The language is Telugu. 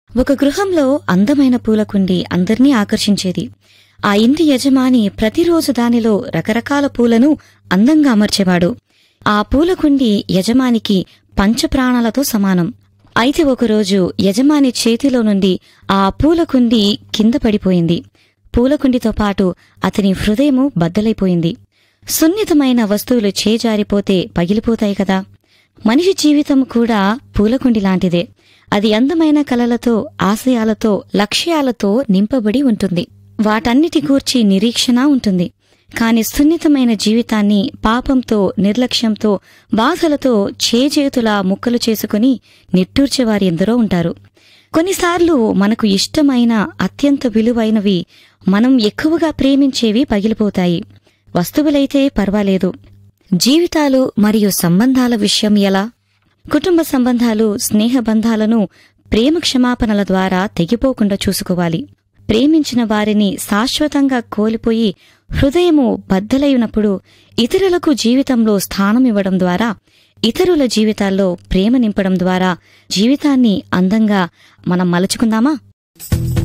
ఒక గృహంలో అందమైన పూలకుండి అందర్నీ ఆకర్షించేది ఆ ఇంటి యజమాని ప్రతిరోజు దానిలో రకరకాల పూలను అందంగా అమర్చేవాడు ఆ పూలకుండి యజమానికి పంచప్రాణాలతో సమానం అయితే ఒకరోజు యజమాని చేతిలో నుండి ఆ పూలకుండి కింద పడిపోయింది పూలకుండితో పాటు అతని హృదయము బద్దలైపోయింది సున్నితమైన వస్తువులు చేజారిపోతే పగిలిపోతాయి కదా మనిషి జీవితం కూడా పూలకుండి లాంటిదే అది అందమైన కలలతో ఆశయాలతో లక్ష్యాలతో నింపబడి ఉంటుంది వాటన్నిటి గూర్చి నిరీక్షణ ఉంటుంది కాని సున్నితమైన జీవితాన్ని పాపంతో నిర్లక్ష్యంతో బాధలతో చేజేతులా ముక్కలు చేసుకుని నిట్టూర్చేవారు ఎందరో ఉంటారు కొన్నిసార్లు మనకు ఇష్టమైన అత్యంత విలువైనవి మనం ఎక్కువగా ప్రేమించేవి పగిలిపోతాయి వస్తువులైతే పర్వాలేదు జీవితాలు మరియు సంబంధాల విషయం ఎలా కుటుంబ సంబంధాలు స్నేహ బంధాలను ప్రేమ క్షమాపణల ద్వారా తెగిపోకుండా చూసుకోవాలి ప్రేమించిన వారిని శాశ్వతంగా కోల్పోయి హృదయము బద్దలైనప్పుడు ఇతరులకు జీవితంలో స్థానం ఇవ్వడం ద్వారా ఇతరుల జీవితాల్లో ప్రేమ నింపడం ద్వారా జీవితాన్ని అందంగా మనం మలుచుకుందామా